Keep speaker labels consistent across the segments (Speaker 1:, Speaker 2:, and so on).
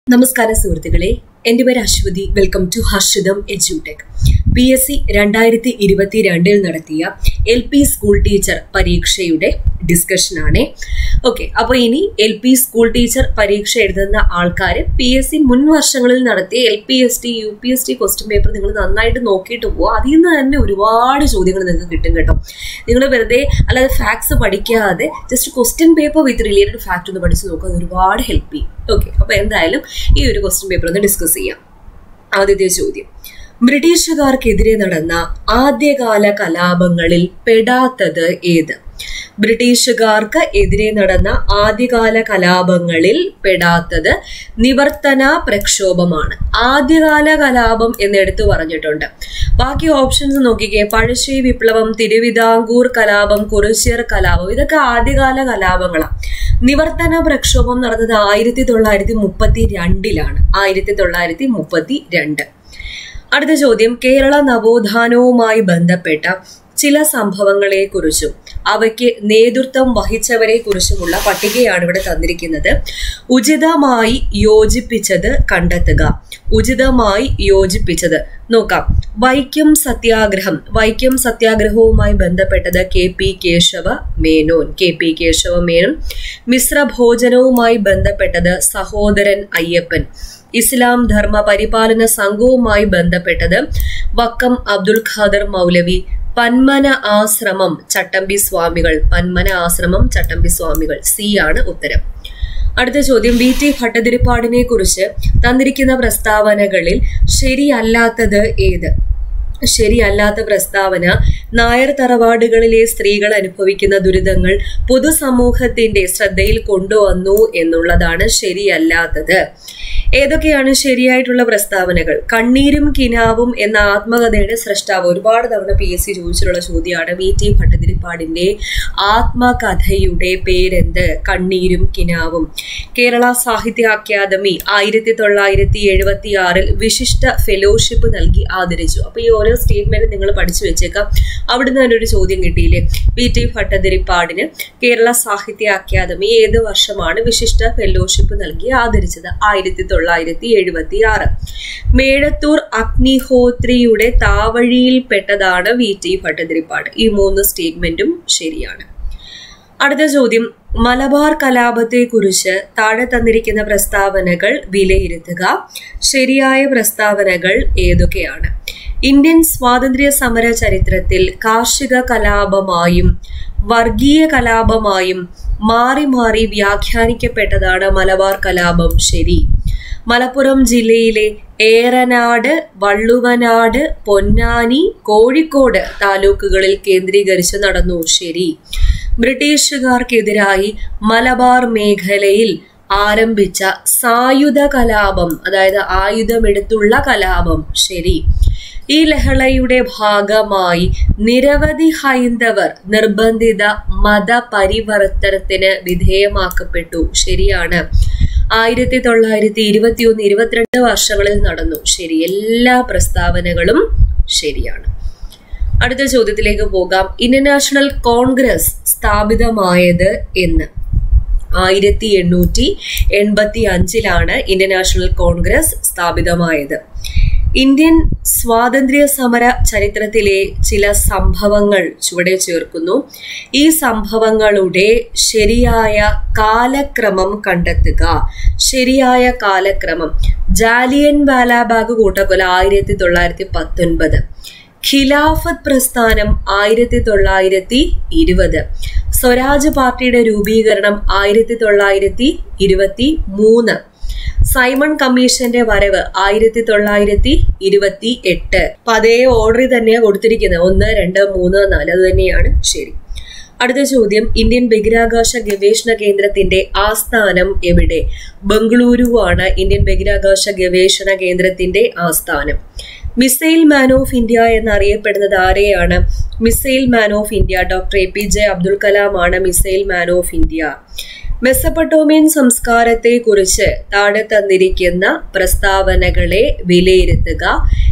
Speaker 1: നമസ്കാരം സുഹൃത്തുക്കളെ എൻ്റെ പേര് അശ്വതി വെൽക്കം ടു ഹർഷിതം എജ്യൂടെക് പി എസ് സി രണ്ടായിരത്തി ഇരുപത്തിരണ്ടിൽ നടത്തിയ എൽ പി സ്കൂൾ ടീച്ചർ പരീക്ഷയുടെ ഡിസ്കഷനാണ് ഓക്കെ അപ്പോൾ ഇനി എൽ പി സ്കൂൾ ടീച്ചർ പരീക്ഷ എഴുതുന്ന ആൾക്കാർ പി എസ് സി മുൻ വർഷങ്ങളിൽ നടത്തിയ L P S T U P S T question paper നിങ്ങൾ നന്നായിട്ട് നോക്കിയിട്ട് പോകുക അതിൽ നിന്ന് തന്നെ ഒരുപാട് ചോദ്യങ്ങൾ നിങ്ങൾക്ക് കിട്ടും കേട്ടോ നിങ്ങൾ വെറുതെ അല്ലാതെ ഫാക്ട്സ് പഠിക്കാതെ just question paper with related fact ഒന്ന് പഠിച്ച് നോക്കുക അത് ഒരുപാട് ഹെൽപ്പ് ചെയ്യും ഓക്കെ അപ്പോൾ എന്തായാലും ഈ ഒരു ക്വസ്റ്റ്യൻ പേപ്പർ ഒന്ന് ഡിസ്കസ് ചെയ്യാം ആദ്യത്തെ ചോദ്യം ബ്രിട്ടീഷുകാർക്കെതിരെ നടന്ന ആദ്യകാല കലാപങ്ങളിൽ പെടാത്തത് ഏത് ബ്രിട്ടീഷുകാർക്ക് എതിരെ നടന്ന ആദ്യകാല കലാപങ്ങളിൽ പെടാത്തത് നിവർത്തന പ്രക്ഷോഭമാണ് ആദ്യകാല കലാപം എന്ന് എടുത്തു പറഞ്ഞിട്ടുണ്ട് ബാക്കി ഓപ്ഷൻസ് നോക്കിക്കേ പഴശ്ശി വിപ്ലവം തിരുവിതാംകൂർ കലാപം കുറിച്യർ കലാപം ഇതൊക്കെ ആദ്യകാല കലാപങ്ങളാണ് നിവർത്തന പ്രക്ഷോഭം നടന്നത് ആയിരത്തി തൊള്ളായിരത്തി മുപ്പത്തി രണ്ടിലാണ് ആയിരത്തി തൊള്ളായിരത്തി മുപ്പത്തി രണ്ട് അടുത്ത ചോദ്യം കേരള നവോത്ഥാനവുമായി ബന്ധപ്പെട്ട ചില സംഭവങ്ങളെക്കുറിച്ചും അവയ്ക്ക് നേതൃത്വം വഹിച്ചവരെ കുറിച്ചുമുള്ള പട്ടികയാണ് ഇവിടെ തന്നിരിക്കുന്നത് ഉചിതമായി യോജിപ്പിച്ചത് കണ്ടെത്തുക ഉചിതമായി യോജിപ്പിച്ചത് നോക്കാം വൈക്കം സത്യാഗ്രഹം വൈക്കം സത്യാഗ്രഹവുമായി ബന്ധപ്പെട്ടത് K P Kesava Menon K P Kesava Menon മിശ്രഭോജനവുമായി ബന്ധപ്പെട്ടത് സഹോദരൻ അയ്യപ്പൻ ഇസ്ലാം ധർമ്മ പരിപാലന സംഘവുമായി ബന്ധപ്പെട്ടത് വക്കം അബ്ദുൽ ഖാദർ മൗലവി പന്മന ആശ്രമം ചട്ടമ്പി സ്വാമികൾ പന്മന ആശ്രമം ചട്ടമ്പി സ്വാമികൾ സി ആണ് ഉത്തരം അടുത്ത ചോദ്യം വി ടി ഭട്ടതിരിപ്പാടിനെ കുറിച്ച് തന്നിരിക്കുന്ന പ്രസ്താവനകളിൽ ശരിയല്ലാത്തത് ഏത് ശരിയല്ലാത്ത പ്രസ്താവന നായർ തറവാടുകളിലെ സ്ത്രീകൾ അനുഭവിക്കുന്ന ദുരിതങ്ങൾ പൊതുസമൂഹത്തിന്റെ ശ്രദ്ധയിൽ കൊണ്ടുവന്നു എന്നുള്ളതാണ് ശരിയല്ലാത്തത് ഏതൊക്കെയാണ് ശരിയായിട്ടുള്ള പ്രസ്താവനകൾ കണ്ണീരും കിനാവും എന്ന ആത്മകഥയുടെ സൃഷ്ടാവ് ഒരുപാട് തവണ പി എസ് സി ചോദിച്ചിട്ടുള്ള ചോദ്യമാണ് വി ടി ഭട്ടതിരിപ്പാടിന്റെ ആത്മകഥയുടെ പേരെന്ത് കണ്ണീരും കിനാവും കേരള സാഹിത്യ അക്കാദമി ആയിരത്തി തൊള്ളായിരത്തി എഴുപത്തി ആറിൽ വിശിഷ്ട ഫെലോഷിപ്പ് നൽകി ആദരിച്ചു അപ്പൊ ഈ ഓരോ സ്റ്റേറ്റ്മെന്റ് നിങ്ങൾ പഠിച്ചു വെച്ചേക്കാം അവിടുന്ന് തന്നെ ഒരു ചോദ്യം കിട്ടിയില്ലേ പി ടി ഭട്ടതിരിപ്പാടിന് കേരള സാഹിത്യ അക്കാദമി ഏത് വർഷമാണ് വിശിഷ്ട ഫെലോഷിപ്പ് നൽകി ആദരിച്ചത് ആയിരത്തി തൊള്ളായിരത്തി എഴുപത്തി ആറ് മേഴത്തൂർ അഗ്നിഹോത്രിയുടെ താവഴിയിൽപ്പെട്ടതാണ് വി ടി ഭട്ടതിരിപ്പാട് ഈ മൂന്ന് സ്റ്റേറ്റ്മെന്റും ശരിയാണ് അടുത്ത ചോദ്യം മലബാർ കലാപത്തെക്കുറിച്ച് താഴെ തന്നിരിക്കുന്ന പ്രസ്താവനകൾ വിലയിരുത്തുക ശരിയായ പ്രസ്താവനകൾ ഏതൊക്കെയാണ് ഇന്ത്യൻ സ്വാതന്ത്ര്യ സമര ചരിത്രത്തിൽ കാർഷിക കലാപമായും വർഗീയ കലാപമായും മാറി മാറി വ്യാഖ്യാനിക്കപ്പെട്ടതാണ് മലബാർ കലാപം ശരി മലപ്പുറം ജില്ലയിലെ ഏറനാട് വള്ളുവനാട് പൊന്നാനി കോഴിക്കോട് താലൂക്കുകളിൽ കേന്ദ്രീകരിച്ച് നടന്നു ശരി ബ്രിട്ടീഷുകാർക്കെതിരായി മലബാർ മേഖലയിൽ ആരംഭിച്ച സായുധ കലാപം അതായത് ആയുധമെടുത്തുള്ള കലാപം ശരി ഈ ലഹളയുടെ ഭാഗമായി നിരവധി ഹൈന്ദവർ നിർബന്ധിത മതപരിവർത്തനത്തിന് വിധേയമാക്കപ്പെട്ടു ശരിയാണ് ആയിരത്തി തൊള്ളായിരത്തി ഇരുപത്തി ഒന്ന് ഇരുപത്തിരണ്ട് വർഷങ്ങളിൽ നടന്നു ശരി എല്ലാ പ്രസ്താവനകളും ശരിയാണ് അടുത്ത ചോദ്യത്തിലേക്ക് പോകാം ഇന്ത്യൻ നാഷണൽ കോൺഗ്രസ് സ്ഥാപിതമായത് എന്ന് ആയിരത്തി എണ്ണൂറ്റി എൺപത്തി അഞ്ചിലാണ് ഇന്ത്യൻ നാഷണൽ കോൺഗ്രസ് സ്ഥാപിതമായത് ഇന്ത്യൻ സ്വാതന്ത്ര്യ സമര ചരിത്രത്തിലെ ചില സംഭവങ്ങൾ ചുവടെ ചേർക്കുന്നു ഈ സംഭവങ്ങളുടെ ശരിയായ കാലക്രമം കണ്ടെത്തുക ശരിയായ കാലക്രമം ജാലിയൻ വാലാബാഗ് കൂട്ടക്കൊല ആയിരത്തി തൊള്ളായിരത്തി പത്തൊൻപത് ഖിലാഫത്ത് പ്രസ്ഥാനം ആയിരത്തി തൊള്ളായിരത്തി ഇരുപത് സ്വരാജ് പാർട്ടിയുടെ രൂപീകരണം ആയിരത്തി തൊള്ളായിരത്തി ഇരുപത്തി മൂന്ന് സൈമൺ കമ്മീഷന്റെ വരവ് ആയിരത്തി തൊള്ളായിരത്തി ഇരുപത്തി എട്ട് അപ്പൊ അതേ ഓർഡറിൽ തന്നെയാണ് കൊടുത്തിരിക്കുന്നത് ഒന്ന് രണ്ട് മൂന്ന് നാല് അത് തന്നെയാണ് ശരി അടുത്ത ചോദ്യം ഇന്ത്യൻ ബഹിരാകാശ ഗവേഷണ കേന്ദ്രത്തിന്റെ ആസ്ഥാനം എവിടെ ബംഗളൂരു ആണ് ഇന്ത്യൻ ബഹിരാകാശ ഗവേഷണ കേന്ദ്രത്തിന്റെ ആസ്ഥാനം മിസൈൽ മാൻ ഓഫ് ഇന്ത്യ എന്നറിയപ്പെടുന്നത് ആരെയാണ് missile man of India doctor A P J Abdul Kalam ആണ് missile man of India Mesopotamian സംസ്കാരത്തെ കുറിച്ച് താഴെ തന്നിരിക്കുന്ന പ്രസ്താവനകളെ വിലയിരുത്തുക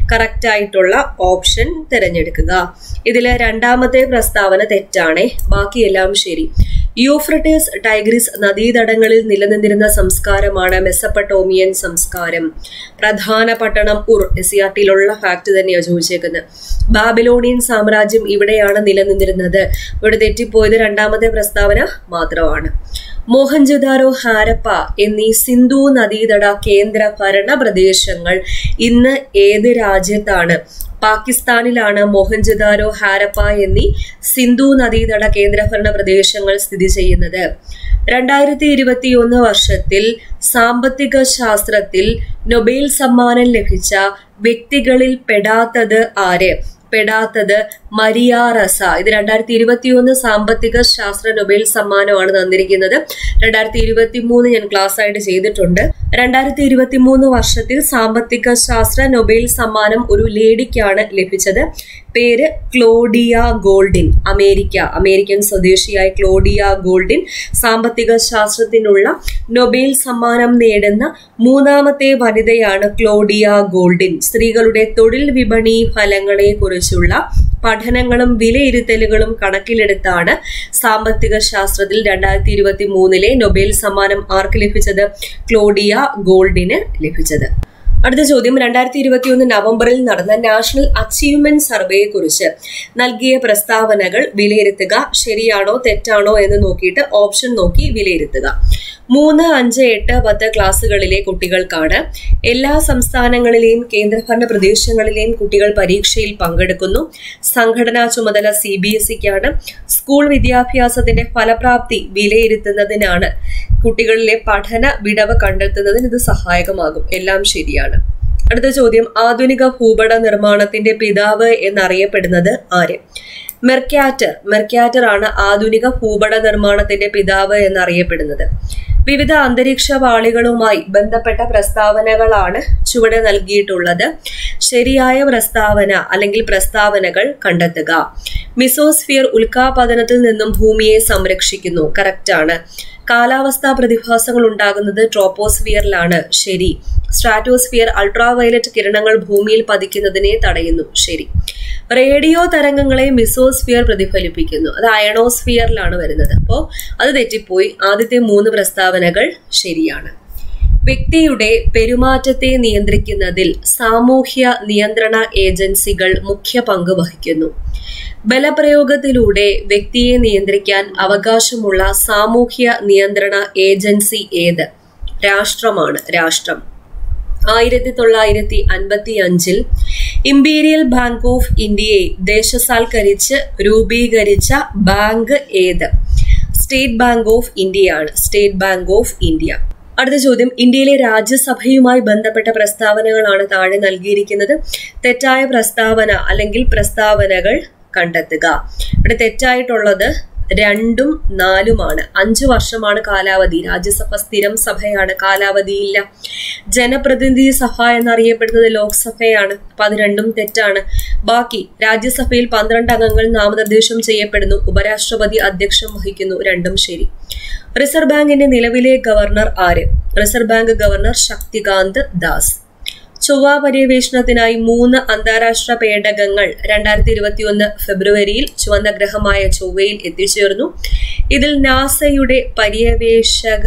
Speaker 1: കറക്റ്റ് ആയിട്ടുള്ള ഓപ്ഷൻ തിരഞ്ഞെടുക്കുക ഇതിൽ രണ്ടാമത്തെ പ്രസ്താവന തെറ്റാണ് ബാക്കിയെല്ലാം ശരി യൂഫ്രട്ടീസ് ടൈഗ്രിസ് നദീതടങ്ങളിൽ നിലനിന്നിരുന്ന സംസ്കാരമാണ് മെസ്സപ്പട്ടോമിയൻ സംസ്കാരം പ്രധാന പട്ടണം ഉർ എസ് സി ആർ ടിയിലുള്ള ഫാക്ട് തന്നെയാണ് ചോദിച്ചേക്കുന്നത് ബാബിലോണിയൻ സാമ്രാജ്യം ഇവിടെയാണ് നിലനിന്നിരുന്നത് ഇവിടെ തെറ്റിപ്പോയത് രണ്ടാമത്തെ പ്രസ്താവന മാത്രമാണ് മോഹൻജദാരോ ഹാരപ്പ എന്നീ സിന്ധു നദീതട കേന്ദ്ര ഭരണ പ്രദേശങ്ങൾ ഇന്ന് ഏത് രാജ്യത്താണ് പാകിസ്ഥാനിലാണ് മോഹൻജദാരോ ഹാരപ്പ എന്നീ സിന്ധു നദീതട കേന്ദ്രഭരണ പ്രദേശങ്ങൾ സ്ഥിതി ചെയ്യുന്നത് രണ്ടായിരത്തി ഇരുപത്തിയൊന്ന് വർഷത്തിൽ സാമ്പത്തിക ശാസ്ത്രത്തിൽ നൊബേൽ സമ്മാനം ലഭിച്ച വ്യക്തികളിൽ പെടാത്തത് ആര് പെടാത്തത് മരിയ റസ ഇത് രണ്ടായിരത്തി ഇരുപത്തിയൊന്ന് സാമ്പത്തിക ശാസ്ത്ര നൊബേൽ സമ്മാനമാണ് തന്നിരിക്കുന്നത് രണ്ടായിരത്തി ഇരുപത്തി മൂന്ന് ഞാൻ ക്ലാസ് ആയിട്ട് ചെയ്തിട്ടുണ്ട് രണ്ടായിരത്തി ഇരുപത്തി മൂന്ന് വർഷത്തിൽ സാമ്പത്തിക ശാസ്ത്ര നൊബേൽ സമ്മാനം ഒരു ലേഡിക്കാണ് ലഭിച്ചത് പേര് ക്ലോഡിയ ഗോൾഡിൻ അമേരിക്ക അമേരിക്കൻ സ്വദേശിയായ ക്ലോഡിയ ഗോൾഡിൻ സാമ്പത്തിക ശാസ്ത്രത്തിനുള്ള നൊബേൽ സമ്മാനം നേടുന്ന മൂന്നാമത്തെ വനിതയാണ് ക്ലോഡിയ ഗോൾഡിൻ സ്ത്രീകളുടെ തൊഴിൽ വിപണി ഫലങ്ങളെ കുറിച്ചുള്ള പഠനങ്ങളും വിലയിരുത്തലുകളും കണക്കിലെടുത്താണ് സാമ്പത്തിക ശാസ്ത്രത്തിൽ രണ്ടായിരത്തി ഇരുപത്തി മൂന്നിലെ നൊബേൽ സമ്മാനം ആർക്ക് ലഭിച്ചത് ക്ലോഡിയ ഗോൾഡിന് ലഭിച്ചത് അടുത്ത ചോദ്യം രണ്ടായിരത്തി ഇരുപത്തിയൊന്ന് നവംബറിൽ നടന്ന നാഷണൽ അച്ചീവ്മെന്റ് സർവേയെ കുറിച്ച് നൽകിയ പ്രസ്താവനകൾ വിലയിരുത്തുക ശരിയാണോ തെറ്റാണോ എന്ന് നോക്കിയിട്ട് ഓപ്ഷൻ നോക്കി വിലയിരുത്തുക മൂന്ന് അഞ്ച് എട്ട് പത്ത് ക്ലാസ്സുകളിലെ കുട്ടികൾക്കാണ് എല്ലാ സംസ്ഥാനങ്ങളിലെയും കേന്ദ്രഭരണ പ്രദേശങ്ങളിലെയും കുട്ടികൾ പരീക്ഷയിൽ പങ്കെടുക്കുന്നു സംഘടനാ ചുമതല സി ബി എസ് ഇക്കാണ് സ്കൂൾ വിദ്യാഭ്യാസത്തിന്റെ ഫലപ്രാപ്തി വിലയിരുത്തുന്നതിനാണ് കുട്ടികളിലെ പഠന വിടവ് കണ്ടെത്തുന്നതിന് ഇത് സഹായകമാകും എല്ലാം ശരിയാണ് അടുത്ത ചോദ്യം ആധുനിക ഭൂപട നിർമ്മാണത്തിന്റെ പിതാവ് എന്നറിയപ്പെടുന്നത് ആര് മെർക്യാറ്റർ മെർക്യാറ്റർ ആണ് ആധുനിക ഭൂപട നിർമ്മാണത്തിന്റെ പിതാവ് എന്നറിയപ്പെടുന്നത് വിവിധ അന്തരീക്ഷ പാളികളുമായി ബന്ധപ്പെട്ട പ്രസ്താവനകളാണ് ചുവടെ നൽകിയിട്ടുള്ളത് ശരിയായ പ്രസ്താവന അല്ലെങ്കിൽ പ്രസ്താവനകൾ കണ്ടെത്തുക മിസോസ്ഫിയർ ഉൽക്കാപതനത്തിൽ നിന്നും ഭൂമിയെ സംരക്ഷിക്കുന്നു കറക്റ്റാണ് കാലാവസ്ഥാ പ്രതിഭാസങ്ങൾ ഉണ്ടാകുന്നത് ട്രോപ്പോസ്ഫിയറിലാണ് ശരി സ്ട്രാറ്റോസ്ഫിയർ അൾട്രാവയലറ്റ് കിരണങ്ങൾ ഭൂമിയിൽ പതിക്കുന്നതിനെ തടയുന്നു ശരി റേഡിയോ തരംഗങ്ങളെ മിസോസ്ഫിയർ പ്രതിഫലിപ്പിക്കുന്നു അത് അയണോസ്ഫിയറിലാണ് വരുന്നത് അപ്പോൾ അത് തെറ്റിപ്പോയി ആദ്യത്തെ മൂന്ന് പ്രസ്താവനകൾ ശരിയാണ് വ്യക്തിയുടെ പെരുമാറ്റത്തെ നിയന്ത്രിക്കുന്നതിൽ സാമൂഹ്യ നിയന്ത്രണ ഏജൻസികൾ മുഖ്യ പങ്ക് വഹിക്കുന്നു ബലപ്രയോഗത്തിലൂടെ വ്യക്തിയെ നിയന്ത്രിക്കാൻ അവകാശമുള്ള സാമൂഹ്യ നിയന്ത്രണ ഏജൻസി ഏത് രാഷ്ട്രമാണ് രാഷ്ട്രം ആയിരത്തി തൊള്ളായിരത്തി അൻപത്തി അഞ്ചിൽ ഇമ്പീരിയൽ ബാങ്ക് ഓഫ് ഇന്ത്യയെ ദേശസാൽക്കരിച്ച് രൂപീകരിച്ച ബാങ്ക് ഏത് സ്റ്റേറ്റ് ബാങ്ക് ഓഫ് ഇന്ത്യയാണ് സ്റ്റേറ്റ് ബാങ്ക് ഓഫ് ഇന്ത്യ അടുത്ത ചോദ്യം ഇന്ത്യയിലെ രാജ്യസഭയുമായി ബന്ധപ്പെട്ട പ്രസ്താവനകളാണ് താഴെ നൽകിയിരിക്കുന്നത് തെറ്റായ പ്രസ്താവന അല്ലെങ്കിൽ പ്രസ്താവനകൾ കണ്ടെത്തുക ഇവിടെ തെറ്റായിട്ടുള്ളത് രണ്ടും നാലുമാണ് അഞ്ചു വർഷമാണ് കാലാവധി രാജ്യസഭ സ്ഥിരം സഭയാണ് കാലാവധിയില്ല ജനപ്രതിനിധി സഭ എന്നറിയപ്പെടുന്നത് ലോക്സഭയാണ് അപ്പൊ അത് രണ്ടും തെറ്റാണ് ബാക്കി രാജ്യസഭയിൽ പന്ത്രണ്ട് അംഗങ്ങൾ നാമനിർദ്ദേശം ചെയ്യപ്പെടുന്നു ഉപരാഷ്ട്രപതി അധ്യക്ഷം വഹിക്കുന്നു രണ്ടും ശരി റിസർവ് ബാങ്കിന്റെ നിലവിലെ ഗവർണർ ആര് Reserve Bank governor Shaktikanta Das ചൊവ്വ പര്യവേഷണത്തിനായി മൂന്ന് അന്താരാഷ്ട്ര പേടകങ്ങൾ രണ്ടായിരത്തി ഇരുപത്തിയൊന്ന് ഫെബ്രുവരിയിൽ ചുവന്ന ഗ്രഹമായ ചൊവ്വയിൽ എത്തിച്ചേർന്നു ഇതിൽ നാസയുടെ പര്യവേഷക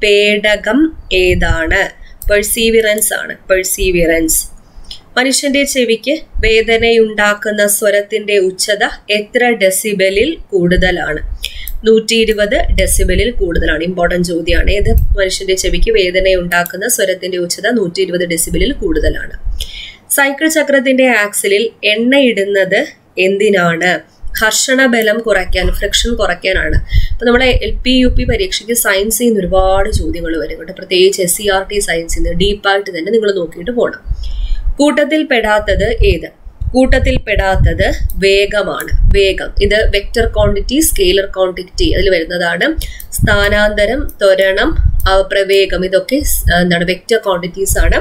Speaker 1: പേടകം ഏതാണ് പെർസീവിറൻസ് ആണ് പെർസീവിറൻസ് മനുഷ്യന്റെ ചെവിക്ക് വേദനയുണ്ടാക്കുന്ന സ്വരത്തിന്റെ ഉച്ചത എത്ര ഡെസിബലിൽ കൂടുതലാണ് നൂറ്റി ഇരുപത് ഡെസിബലിൽ കൂടുതലാണ് ഇമ്പോർട്ടൻറ്റ് ചോദ്യമാണ് ഏത് മനുഷ്യന്റെ ചെവിക്ക് വേദനയുണ്ടാക്കുന്ന സ്വരത്തിന്റെ ഉച്ചത നൂറ്റി ഇരുപത് ഡെസിബലിൽ കൂടുതലാണ് സൈക്കിൾ ചക്രത്തിന്റെ ആക്സിലിൽ എണ്ണയിടുന്നത് എന്തിനാണ് ഘർഷണ ബലം കുറയ്ക്കാൻ ഫ്രിക്ഷൻ കുറയ്ക്കാനാണ് അപ്പൊ നമ്മളെ എൽ പി യു പി പരീക്ഷയ്ക്ക് സയൻസിൽ നിന്ന് ഒരുപാട് ചോദ്യങ്ങൾ വരും കേട്ടോ പ്രത്യേകിച്ച് എസ് സി ആർ ടി സയൻസിൽ നിന്ന് ഡീപ്പായിട്ട് തന്നെ നിങ്ങൾ നോക്കിയിട്ട് പോകണം കൂട്ടത്തിൽ പെടാത്തത് ഏത് കൂട്ടത്തിൽ പെടാത്തത് വേഗമാണ് വേഗം ഇത് വെക്റ്റർ ക്വാണ്ടിറ്റി സ്കെയിലർ ക്വാണ്ടിറ്റി അതിൽ വരുന്നതാണ് സ്ഥാനാന്തരം ത്വരണം പ്രവേഗം ഇതൊക്കെ എന്താണ് വെക്റ്റർ ക്വാണ്ടിറ്റീസ് ആണ്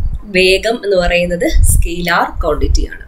Speaker 1: വേഗം എന്ന് പറയുന്നത് സ്കെയിലാർ ക്വാണ്ടിറ്റി ആണ്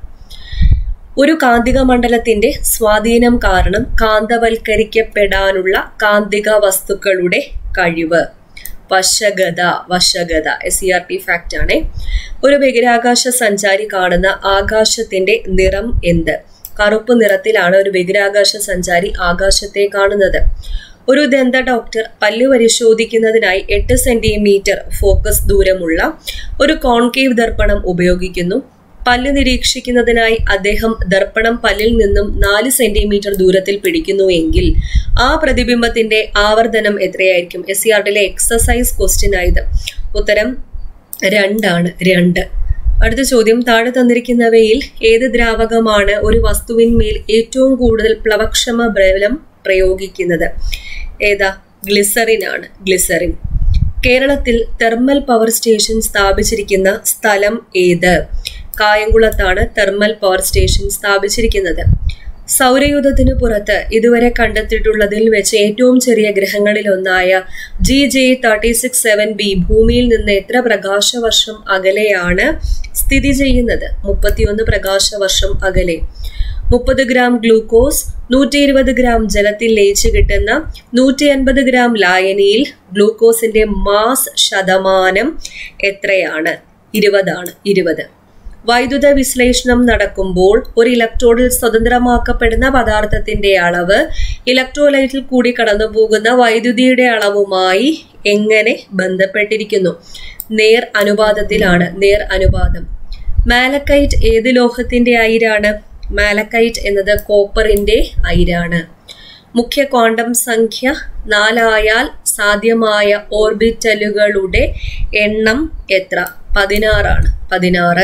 Speaker 1: ഒരു കാന്തിക മണ്ഡലത്തിന്റെ സ്വാധീനം കാരണം കാന്തവൽക്കരിക്കപ്പെടാനുള്ള കാന്തിക വസ്തുക്കളുടെ കഴിവ് വശഗത വശഗത S C R T fact ആണ് ഒരു ബഹിരാകാശ സഞ്ചാരി കാണുന്ന ആകാശത്തിന്റെ നിറം എന്ത് കറുപ്പ് നിറത്തിലാണ് ഒരു ബഹിരാകാശ സഞ്ചാരി ആകാശത്തെ കാണുന്നത് ഒരു ദന്ത ഡോക്ടർ പല്ല് പരിശോധിക്കുന്നതിനായി എട്ട് സെന്റിമീറ്റർ ഫോക്കസ് ദൂരമുള്ള ഒരു കോൺകേവ് ദർപ്പണം ഉപയോഗിക്കുന്നു പല്ല് നിരീക്ഷിക്കുന്നതിനായി അദ്ദേഹം ദർപ്പണം പല്ലിൽ നിന്നും നാല് സെന്റിമീറ്റർ ദൂരത്തിൽ പിടിക്കുന്നു എങ്കിൽ ആ പ്രതിബിംബത്തിന്റെ ആവർത്തനം എത്രയായിരിക്കും എസ് സി ആർഡിലെ എക്സസൈസ് ക്വസ്റ്റ്യൻ ആയത് ഉത്തരം രണ്ടാണ് രണ്ട് അടുത്ത ചോദ്യം താഴെ തന്നിരിക്കുന്നവയിൽ ഏത് ദ്രാവകമാണ് ഒരു വസ്തുവിന്മേൽ ഏറ്റവും കൂടുതൽ പ്ലവക്ഷമ ബലം പ്രയോഗിക്കുന്നത് ഏതാ ഗ്ലിസറിൻ ആണ് ഗ്ലിസറിൻ കേരളത്തിൽ തെർമൽ പവർ സ്റ്റേഷൻ സ്ഥാപിച്ചിരിക്കുന്ന സ്ഥലം ഏത് കായംകുളത്താണ് തെർമൽ പവർ സ്റ്റേഷൻ സ്ഥാപിച്ചിരിക്കുന്നത് സൗരയൂഥത്തിനു പുറത്ത് ഇതുവരെ കണ്ടെത്തിയിട്ടുള്ളതിൽ വെച്ച് ഏറ്റവും ചെറിയ ഗ്രഹങ്ങളിലൊന്നായ G J thirty six seven B ഭൂമിയിൽ നിന്ന് എത്ര പ്രകാശവർഷം അകലെയാണ് സ്ഥിതി ചെയ്യുന്നത് മുപ്പത്തിയൊന്ന് പ്രകാശവർഷം അകലെ മുപ്പത് ഗ്രാം ഗ്ലൂക്കോസ് നൂറ്റി ഇരുപത് ഗ്രാം ജലത്തിൽ ലയിച്ചു കിട്ടുന്ന നൂറ്റി അൻപത് ഗ്രാം ലായനിയിൽ ഗ്ലൂക്കോസിന്റെ മാസ് ശതമാനം എത്രയാണ് ഇരുപതാണ് ഇരുപത് വൈദ്യുത വിശ്ലേഷണം നടക്കുമ്പോൾ ഒരു ഇലക്ട്രോഡിൽ സ്വതന്ത്രമാക്കപ്പെടുന്ന പദാർത്ഥത്തിന്റെ അളവ് ഇലക്ട്രോലൈറ്റിൽ കൂടി കടന്നുപോകുന്ന വൈദ്യുതിയുടെ അളവുമായി എങ്ങനെ ബന്ധപ്പെട്ടിരിക്കുന്നു നേർ അനുപാതത്തിലാണ് നേർ അനുപാതം മാലക്കൈറ്റ് ഏത് ലോഹത്തിന്റെ അയിരാണ് മാലക്കൈറ്റ് എന്നത് കോപ്പറിന്റെ അയിരാണ് മുഖ്യ ക്വാണ്ടം സംഖ്യ നാലായാൽ സാധ്യമായ ഓർബിറ്റലുകളുടെ എണ്ണം എത്ര പതിനാറാണ് പതിനാറ്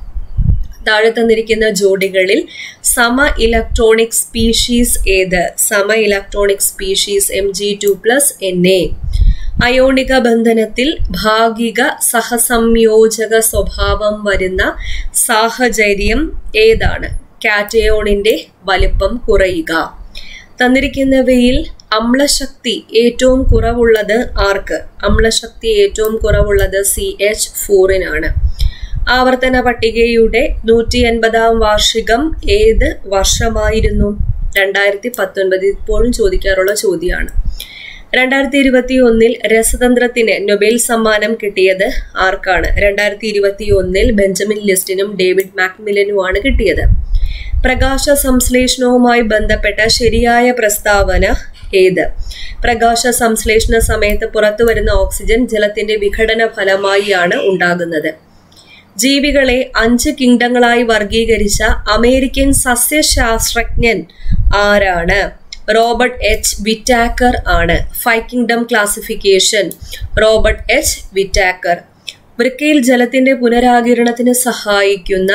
Speaker 1: താഴെ തന്നിരിക്കുന്ന ജോഡികളിൽ സമ ഇലക്ട്രോണിക് സ്പീഷീസ് ഏത് സമ electronic species M G two plus N A അയോണിക ബന്ധനത്തിൽ ഭാഗിക സഹസംയോജക സ്വഭാവം വരുന്ന സാഹചര്യം ഏതാണ് കാറ്റയോണിന്റെ വലിപ്പം കുറയുക തന്നിരിക്കുന്നവയിൽ അമ്ലശക്തി ഏറ്റവും കുറവുള്ളത് ആർക്ക് അമ്ലശക്തി ഏറ്റവും കുറവുള്ളത് സി എച്ച് ഫോറിനാണ് ആവർത്തന പട്ടികയുടെ നൂറ്റി എൺപതാം വാർഷികം ഏത് വർഷമായിരുന്നു രണ്ടായിരത്തി പത്തൊൻപത് ഇപ്പോഴും ചോദിക്കാറുള്ള ചോദ്യമാണ് രണ്ടായിരത്തി ഇരുപത്തി ഒന്നിൽ രസതന്ത്രത്തിന് നൊബേൽ സമ്മാനം കിട്ടിയത് ആർക്കാണ് രണ്ടായിരത്തി ഇരുപത്തി ഒന്നിൽ ബെഞ്ചമിൻ ലിസ്റ്റിനും ഡേവിഡ് മാക്മിലനുമാണ് കിട്ടിയത് പ്രകാശ സംശ്ലേഷണവുമായി ബന്ധപ്പെട്ട ശരിയായ പ്രസ്താവന ഏത് പ്രകാശ സംശ്ലേഷണ സമയത്ത് പുറത്തു വരുന്ന ഓക്സിജൻ ജലത്തിന്റെ വിഘടന ഫലമായിയാണ് ഉണ്ടാകുന്നത് ജീവികളെ അഞ്ച് കിങ്ഡങ്ങളായി വർഗീകരിച്ച അമേരിക്കൻ സസ്യശാസ്ത്രജ്ഞൻ ആരാണ് റോബർട്ട് എച്ച് വിറ്റാക്കർ ആണ് five kingdom classification Robert H Whittaker വൃക്കയിൽ ജലത്തിന്റെ പുനരാകിരണത്തിന് സഹായിക്കുന്ന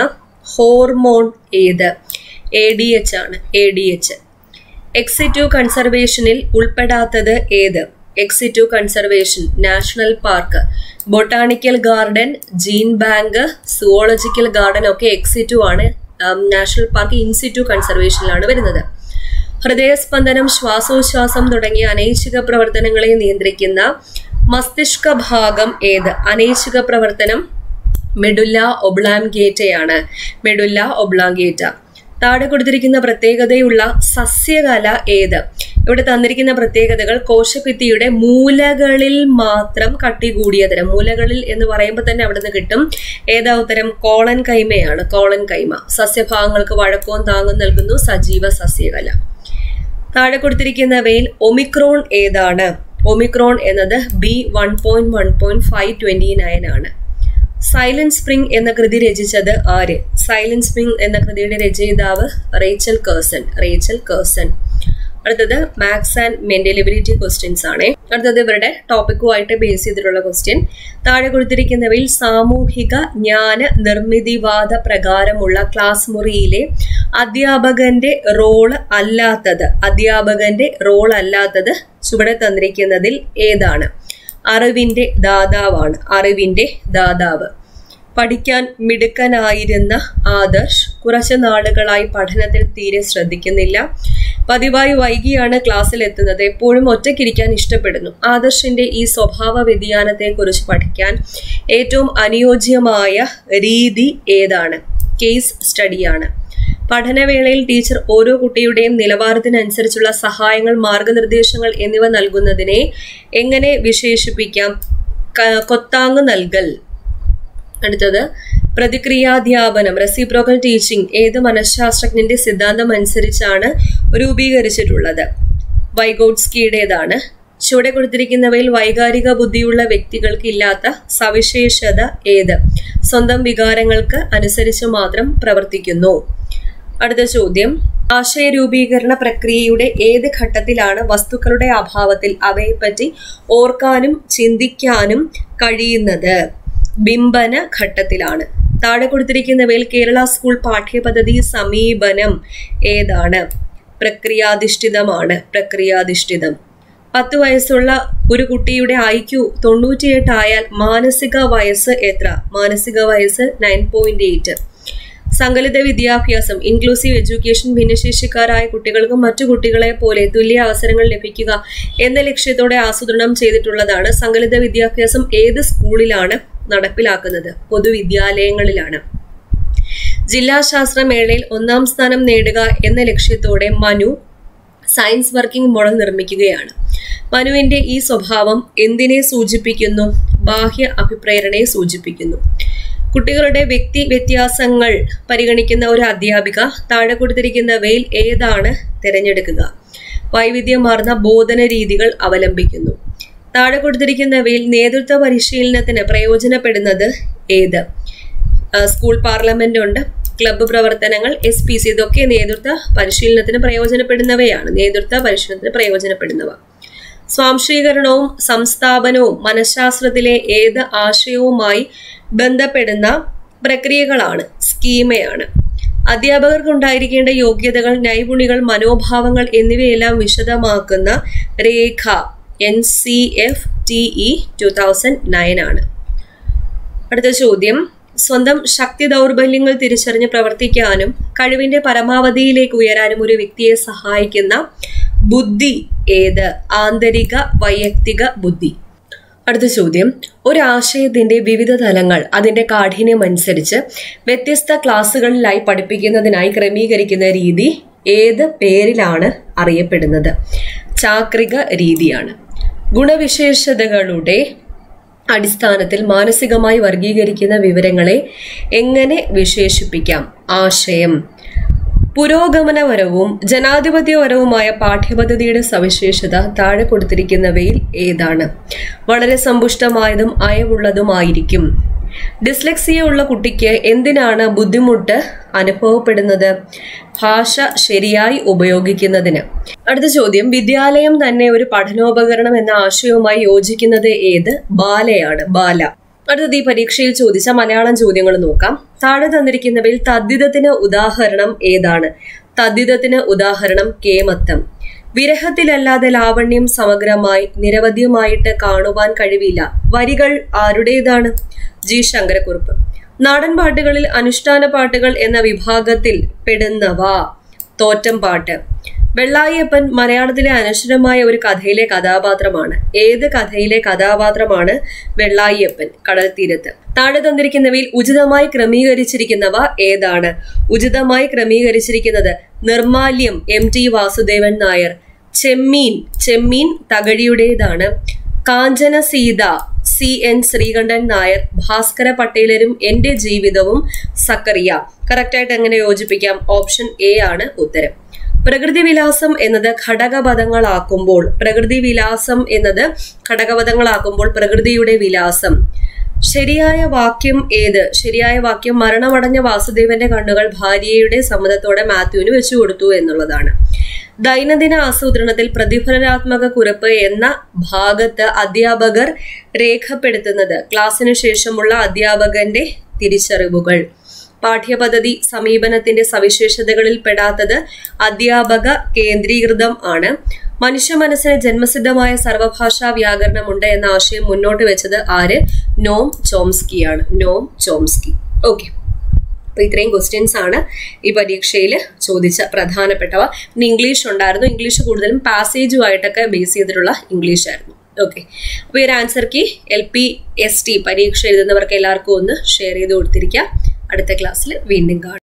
Speaker 1: ഹോർമോൺ ഏത് എ ഡി എച്ച് ആണ് എ ഡി എച്ച് എക്സിറ്റു കൺസർവേഷനിൽ ഉൾപ്പെടാത്തത് ഏത് ex situ conservation national park botanical garden gene bank zoological garden ഒക്കെ എക്സിറ്റു ആണ് നാഷണൽ പാർക്ക് ഇൻസിറ്റു കൺസർവേഷനിലാണ് വരുന്നത് ഹൃദയസ്പന്ദനം ശ്വാസോച്ഛ്വാസം തുടങ്ങിയ അനൈച്ഛിക പ്രവർത്തനങ്ങളെ നിയന്ത്രിക്കുന്ന മസ്തിഷ്ക ഭാഗം ഏത് അനൈച്ഛിക പ്രവർത്തനം മെഡുല്ല ഒബ്ലാംഗേറ്റയാണ് മെഡുല്ല ഒബ്ലാംഗേറ്റ താഴെ കൊടുത്തിരിക്കുന്ന പ്രത്യേകതയുള്ള സസ്യകല ഏത് ഇവിടെ തന്നിരിക്കുന്ന പ്രത്യേകതകൾ കോശഭിത്തിയുടെ മൂലകളിൽ മാത്രം കട്ടി കൂടിയ തരം മൂലകളിൽ എന്ന് പറയുമ്പോൾ തന്നെ അവിടെ നിന്ന് കിട്ടും ഏതാ ഉത്തരം കോളൻ കൈമയാണ് കോളൻ കൈമ സസ്യഭാഗങ്ങൾക്ക് വഴക്കവും താങ്ങും നൽകുന്നു സജീവ സസ്യകല താഴെ കൊടുത്തിരിക്കുന്നവയിൽ ഒമിക്രോൺ ഏതാണ് ഒമിക്രോൺ എന്നത് B one point one point five twenty nine ആണ് സൈലന്റ് സ്പ്രിംഗ് എന്ന കൃതി രചിച്ചത് ആര് സൈലന്റ് സ്പ്രിംഗ് എന്ന കൃതിയുടെ രചയിതാവ് റേച്ചൽ കേഴ്സൺ റേച്ചൽ കേഴ്സൺ അടുത്തത് മാത്സ് ആൻഡ് മെന്റലിബിലിറ്റി ക്വസ്റ്റ്യൻസ് ആണ് അടുത്തത് ഇവരുടെ ടോപ്പിക്കുമായിട്ട് ബേസ് ചെയ്തിട്ടുള്ള ക്വസ്റ്റ്യൻ താഴെ കൊടുത്തിരിക്കുന്നവയിൽ സാമൂഹിക ജ്ഞാന നിർമ്മിതിവാദ പ്രകാരമുള്ള ക്ലാസ് മുറിയിലെ അധ്യാപകന്റെ റോൾ അല്ലാത്തത് അധ്യാപകന്റെ റോൾ അല്ലാത്തത് ചുവടെ തന്നിരിക്കുന്നതിൽ ഏതാണ് അറിവിന്റെ ദാതാവാണ് അറിവിന്റെ ദാതാവ് പഠിക്കാൻ മിടുക്കനായിരുന്ന ആദർശ് കുറച്ചു നാളുകളായി പഠനത്തിൽ തീരെ ശ്രദ്ധിക്കുന്നില്ല പതിവായി വൈകിയാണ് ക്ലാസ്സിൽ എത്തുന്നത് എപ്പോഴും ഒറ്റയ്ക്കിരിക്കാൻ ഇഷ്ടപ്പെടുന്നു ആദർശിന്റെ ഈ സ്വഭാവ വ്യതിയാനത്തെക്കുറിച്ച് പഠിക്കാൻ ഏറ്റവും അനുയോജ്യമായ രീതി ഏതാണ് കേസ് സ്റ്റഡിയാണ് പഠനവേളയിൽ ടീച്ചർ ഓരോ കുട്ടിയുടെയും നിലവാരത്തിനനുസരിച്ചുള്ള സഹായങ്ങൾ മാർഗനിർദ്ദേശങ്ങൾ എന്നിവ നൽകുന്നതിനെ എങ്ങനെ വിശേഷിപ്പിക്കാം ക- കൊത്താങ് നൽകൽ അടുത്തത് പ്രതിക്രിയാധ്യാപനം റെസിപ്രോക്കൽ ടീച്ചിങ് ഏത് മനഃശാസ്ത്രജ്ഞന്റെ സിദ്ധാന്തം അനുസരിച്ചാണ് രൂപീകരിച്ചിട്ടുള്ളത് വൈഗോട്സ്കിയുടേതാണ് ചുവടെ കൊടുത്തിരിക്കുന്നവയിൽ വൈകാരിക ബുദ്ധിയുള്ള വ്യക്തികൾക്ക് ഇല്ലാത്ത സവിശേഷത ഏത് സ്വന്തം വികാരങ്ങൾക്ക് അനുസരിച്ച് മാത്രം പ്രവർത്തിക്കുന്നു അടുത്ത ചോദ്യം ആശയരൂപീകരണ പ്രക്രിയയുടെ ഏത് ഘട്ടത്തിലാണ് വസ്തുക്കളുടെ അഭാവത്തിൽ അവയെപ്പറ്റി ഓർക്കാനും ചിന്തിക്കാനും കഴിയുന്നത് ബിംബന ഘട്ടത്തിലാണ് താഴെ കൊടുത്തിരിക്കുന്നവയിൽ കേരള സ്കൂൾ പാഠ്യപദ്ധതി സമീപനം ഏതാണ് പ്രക്രിയാധിഷ്ഠിതമാണ് പ്രക്രിയാധിഷ്ഠിതം പത്ത് വയസ്സുള്ള ഒരു കുട്ടിയുടെ ഐക്യു തൊണ്ണൂറ്റിയെട്ട് ആയാൽ മാനസിക വയസ്സ് എത്ര മാനസിക വയസ്സ് നയൻ പോയിന്റ് എയ്റ്റ് സങ്കലിത വിദ്യാഭ്യാസം ഇൻക്ലൂസീവ് എഡ്യൂക്കേഷൻ ഭിന്നശേഷിക്കാരായ കുട്ടികൾക്കും മറ്റു കുട്ടികളെ പോലെ തുല്യ അവസരങ്ങൾ ലഭിക്കുക എന്ന ലക്ഷ്യത്തോടെ ആസൂത്രണം ചെയ്തിട്ടുള്ളതാണ് സങ്കലിത വിദ്യാഭ്യാസം ഏത് സ്കൂളിലാണ് നടപ്പിലാക്കുന്നത് പൊതുവിദ്യാലയങ്ങളിലാണ് ജില്ലാ ശാസ്ത്രമേളയിൽ ഒന്നാം സ്ഥാനം നേടുക എന്ന ലക്ഷ്യത്തോടെ മനു സയൻസ് വർക്കിംഗ് മോഡൽ നിർമ്മിക്കുകയാണ് മനുവിന്റെ ഈ സ്വഭാവം എന്തിനെ സൂചിപ്പിക്കുന്നു ബാഹ്യ അഭിപ്രേരണയെ സൂചിപ്പിക്കുന്നു കുട്ടികളുടെ വ്യക്തി വ്യത്യാസങ്ങൾ പരിഗണിക്കുന്ന ഒരു അധ്യാപിക താഴെ കൊടുത്തിരിക്കുന്നവയിൽ ഏതാണ് തിരഞ്ഞെടുക്കുക വൈവിധ്യമാർന്ന ബോധന രീതികൾ അവലംബിക്കുന്നു താഴെ കൊടുത്തിരിക്കുന്നവയിൽ നേതൃത്വ പരിശീലനത്തിന് പ്രയോജനപ്പെടുന്നത് ഏത് ആ, സ്കൂൾ പാർലമെന്റ് ഉണ്ട് ക്ലബ്ബ് പ്രവർത്തനങ്ങൾ എസ് പി സി ഇതൊക്കെ നേതൃത്വ പരിശീലനത്തിന് പ്രയോജനപ്പെടുന്നവയാണ് നേതൃത്വ പരിശീലനത്തിന് പ്രയോജനപ്പെടുന്നവ സ്വാംശീകരണവും സംസ്ഥാപനവും മനഃശാസ്ത്രത്തിലെ ഏത് ആശയവുമായി ബന്ധപ്പെടുന്ന പ്രക്രിയകളാണ് സ്കീമയാണ് അധ്യാപകർക്ക് ഉണ്ടായിരിക്കേണ്ട യോഗ്യതകൾ നൈപുണികൾ മനോഭാവങ്ങൾ എന്നിവയെല്ലാം വിശദമാക്കുന്ന രേഖ N C F T E two thousand nine ആണ് അടുത്ത ചോദ്യം സ്വന്തം ശക്തി ദൗർബല്യങ്ങൾ തിരിച്ചറിഞ്ഞ് പ്രവർത്തിക്കാനും കഴിവിന്റെ പരമാവധിയിലേക്ക് ഉയരാനും ഒരു വ്യക്തിയെ സഹായിക്കുന്ന ബുദ്ധി ഏത് ആന്തരിക വൈയക്തിക ബുദ്ധി അടുത്ത ചോദ്യം ഒരു ആശയത്തിന്റെ വിവിധ തലങ്ങൾ അതിന്റെ കാഠിന്യം അനുസരിച്ച് വ്യത്യസ്ത ക്ലാസ്സുകളിലായി പഠിപ്പിക്കുന്നതിനായി ക്രമീകരിക്കുന്ന രീതി ഏത് പേരിലാണ് അറിയപ്പെടുന്നത് ചാക്രിക രീതിയാണ് ഗുണവിശേഷതകളുടെ അടിസ്ഥാനത്തിൽ മാനസികമായി വർഗീകരിക്കുന്ന വിവരങ്ങളെ എങ്ങനെ വിശേഷിപ്പിക്കാം ആശയം പുരോഗമനപരവും ജനാധിപത്യപരവുമായ പാഠ്യപദ്ധതിയുടെ സവിശേഷത താഴെ കൊടുത്തിരിക്കുന്നവയിൽ ഏതാണ് വളരെ സമ്പുഷ്ടമായതും അയവുള്ളതുമായിരിക്കും ഡിസ്ലെക്സിയ ഉള്ള കുട്ടിക്ക് എന്തിനാണ് ബുദ്ധിമുട്ട് അനുഭവപ്പെടുന്നത് ഭാഷ ശരിയായി ഉപയോഗിക്കുന്നതിന് അടുത്ത ചോദ്യം വിദ്യാലയം തന്നെ ഒരു പഠനോപകരണം എന്ന ആശയവുമായി യോജിക്കുന്നത് ഏത് ബാലയാണ് ബാല അടുത്തത് ഈ പരീക്ഷയിൽ ചോദിച്ച മലയാളം ചോദ്യങ്ങൾ നോക്കാം താഴെ തന്നിരിക്കുന്നവയിൽ തദ്ധിതത്തിന് ഉദാഹരണം ഏതാണ് തദ്ധിതത്തിന് ഉദാഹരണം കേമത്തം വിരഹത്തിലല്ലാതെ ലാവണ്യം സമഗ്രമായി നിരവധിയുമായിട്ട് കാണുവാൻ കഴിവില്ല വരികൾ ആരുടേതാണ് ജി ശങ്കരക്കുറുപ്പ് നാടൻ പാട്ടുകളിൽ അനുഷ്ഠാന പാട്ടുകൾ എന്ന വിഭാഗത്തിൽ പെടുന്നവ തോറ്റം പാട്ട് വെള്ളായപ്പൻ മലയാളത്തിലെ അനശ്വരമായ ഒരു കഥയിലെ കഥാപാത്രമാണ് ഏത് കഥയിലെ കഥാപാത്രമാണ് വെള്ളായപ്പൻ കടൽ തീരത്ത് താഴെ തന്നിരിക്കുന്നവയിൽ ഉചിതമായി ക്രമീകരിച്ചിരിക്കുന്നവ ഏതാണ് ഉചിതമായി ക്രമീകരിച്ചിരിക്കുന്നത് നിർമാല്യം എം ടി വാസുദേവൻ നായർ ചെമ്മീൻ ചെമ്മീൻ തകഴിയുടേതാണ് കാഞ്ചന സീത സി എൻ ശ്രീകണ്ഠൻ നായർ ഭാസ്കര പട്ടേലരും എന്റെ ജീവിതവും സക്കറിയ കറക്റ്റായിട്ട് എങ്ങനെ യോജിപ്പിക്കാം ഓപ്ഷൻ എ ആണ് ഉത്തരം പ്രകൃതി വിലാസം എന്നത് ഘടകപദങ്ങളാക്കുമ്പോൾ പ്രകൃതി വിലാസം എന്നത് ഘടകപദങ്ങളാക്കുമ്പോൾ പ്രകൃതിയുടെ വിലാസം ശരിയായ വാക്യം ഏത് ശരിയായ വാക്യം മരണമടഞ്ഞ വാസുദേവന്റെ കണ്ണുകൾ ഭാര്യയുടെ സമ്മതത്തോടെ മാത്യുവിന് വെച്ചു കൊടുത്തു എന്നുള്ളതാണ് ദൈനംദിന ആസൂത്രണത്തിൽ പ്രതിഫലനാത്മക കുറിപ്പ് എന്ന ഭാഗത്ത് അധ്യാപകർ രേഖപ്പെടുത്തുന്നത് ക്ലാസ്സിനു ശേഷമുള്ള അധ്യാപകന്റെ തിരിച്ചറിവുകൾ പാഠ്യപദ്ധതി സമീപനത്തിന്റെ സവിശേഷതകളിൽ പെടാത്തത് അധ്യാപക കേന്ദ്രീകൃതം ആണ് മനുഷ്യ മനസ്സിന് ജന്മസിദ്ധമായ സർവഭാഷാ വ്യാകരണമുണ്ട് എന്ന ആശയം മുന്നോട്ട് വെച്ചത് ആര് നോം ചോംസ്കിയാണ് നോം ചോംസ്കി ഓക്കെ അപ്പൊ ഇത്രയും ക്വസ്റ്റ്യൻസ് ആണ് ഈ പരീക്ഷയിൽ ചോദിച്ച പ്രധാനപ്പെട്ടവ ഇനി ഇംഗ്ലീഷ് ഉണ്ടായിരുന്നു ഇംഗ്ലീഷ് കൂടുതലും പാസേജുമായിട്ടൊക്കെ ബേസ് ചെയ്തിട്ടുള്ള ഇംഗ്ലീഷ് ആയിരുന്നു ഓക്കെ അപ്പോൾ ഈ ഒരു answer key L P S T പരീക്ഷ എഴുതുന്നവർക്ക് എല്ലാവർക്കും ഒന്ന് ഷെയർ ചെയ്ത് കൊടുത്തിരിക്കുക അടുത്ത ക്ലാസ്സിൽ വീണ്ടും കാണാം